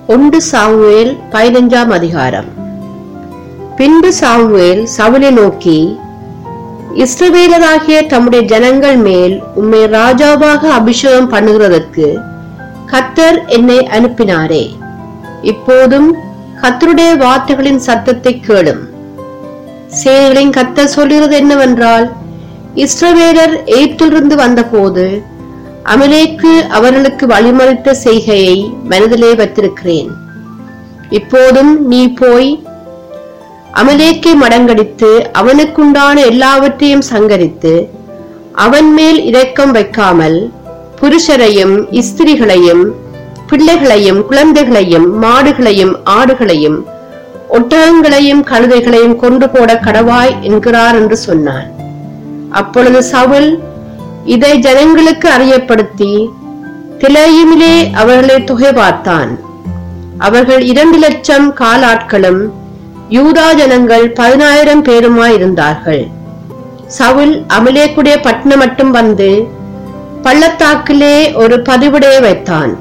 ஒன்று சாமுவேல் பதினைஞ்சாம் அதிகாரம் பின்பு சாமுவேல் சவுலை நோக்கி இஸ்ரவேலராகிய தம்முடைய ஜனங்கள் மேல் உம்மை ராஜாவாக அபிஷேகம் பண்ணுகிறதற்கு கத்தர் என்னை அனுப்பினாரே இப்போதும் கத்தருடைய வார்த்தைகளின் சத்தத்தை கேளும் சேனைகளின் கத்தர் சொல்கிறது என்னவென்றால் இஸ்ரவேலர் எய்ப்திலிருந்து வந்தபோது அமலேக்கு அவர்களுக்கு வழிமறித்த செய்கையை மனதிலே வைத்திருக்கிறேன் இப்போதும் நீ போய் அமலேக்கை மடங்கடித்து அவனுக்குண்டான எல்லாவற்றையும் சங்கரித்து அவன் மேல் இரக்கம் வைக்காமல் புருஷரையும் ஸ்திரிகளையும் பிள்ளைகளையும் குழந்தைகளையும் மாடுகளையும் ஆடுகளையும் ஒட்டகங்களையும் கழுதைகளையும் கொண்டு போட கடவாய் என்கிறார் என்று சொன்னான் அப்பொழுது சவுல் இதை ஜனங்களுக்கு அறியப்படுத்தி திலையிமிலே அவர்களை தொகை பார்த்தான் அவர்கள் இரண்டு லட்சம் காலாட்களும் யூதா ஜனங்கள் பதினாயிரம் பேருமாய் இருந்தார்கள் சவுல் அமலேக்குடைய பட்டணம் மட்டும் வந்து பள்ளத்தாக்கிலே ஒரு பதிவிடைய வைத்தான்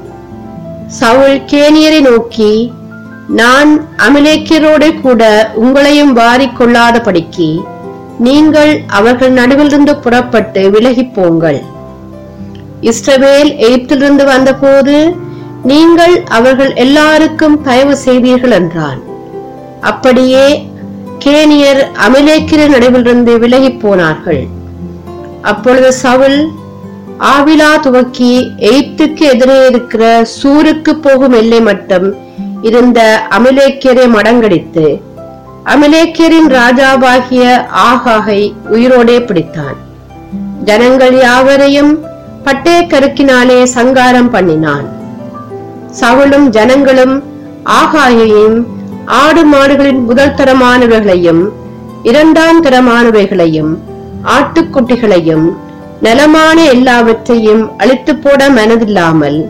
சவுல் கேனியரை நோக்கி நான் அமலேக்கியரோடு கூட உங்களையும் வாரிக் கொள்ளாதபடிக்கு நீங்கள் அவர்கள் நடுவிலிருந்து புறப்பட்டு விலகிப் போங்கள் இஸ்ரவேல் எகிப்திலிருந்து வந்தபோது நீங்கள் அவர்கள் எல்லாருக்கும் தயவு செய்தீர்கள் என்றான் அப்படியே கேனியர் அமலேக்கிற நடுவிலிருந்து விலகிப் போனார்கள் அப்பொழுது சவுல் ஆவிலா துவக்கி எய்ப்துக்கு எதிரே இருக்கிற சூருக்கு போகும் எல்லை மட்டும் இருந்த அமலேக்கியரை மடங்கடித்து அமலேக்கியரின் ராஜாவாகிய ஆகாகை உயிரோடே பிடித்தான் ஜனங்கள் யாவரையும் பட்டய கருக்கினாலே சங்காரம் பண்ணினான் சவுளும் ஜனங்களும் ஆகாயையும் ஆடு மாடுகளின் முதல் தரமானவைகளையும் இரண்டாம் தரமானவைகளையும் ஆட்டுக்குட்டிகளையும் நலமான எல்லாவற்றையும் அழித்து போட மனதில்லாமல்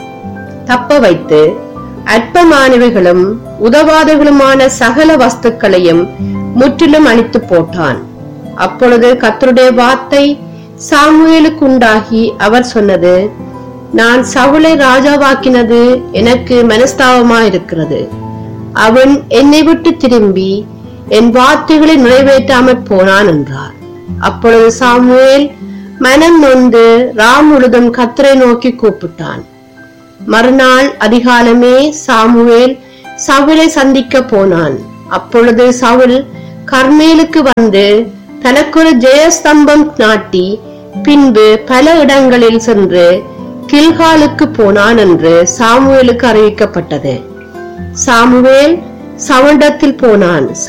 தப்ப வைத்து அற்பமானவைகளும் உதவாதகளுமான சகல வஸ்துக்களையும் முற்றிலும் அழித்து போட்டான் அப்பொழுது கத்தருடைய வார்த்தை சாமுவேலுக்கு உண்டாகி அவர் சொன்னது நான் சவுளை ராஜாவாக்கினது எனக்கு மனஸ்தாபமாயிருக்கிறது அவன் என்னை விட்டு திரும்பி என் வார்த்தைகளை நிறைவேற்றாமற் போனான் என்றார் அப்பொழுது சாமுவேல் மனம் நொந்து ராம் முழுதும் கத்தரை நோக்கி கூப்பிட்டான் மறுநாள் அதிகாலமே சாமுவேல் சவுலை சந்திக்க போனான் அப்பொழுது சவுல் கர்மேலுக்கு வந்து தனக்கொரு ஜெயஸ்தம்பம் நாட்டி பின்பு பல இடங்களில் சென்று கில்காலுக்கு போனான் என்று சாமுவேலுக்கு அறிவிக்கப்பட்டது சாமுவேல் சவுண்டத்தில் போனான்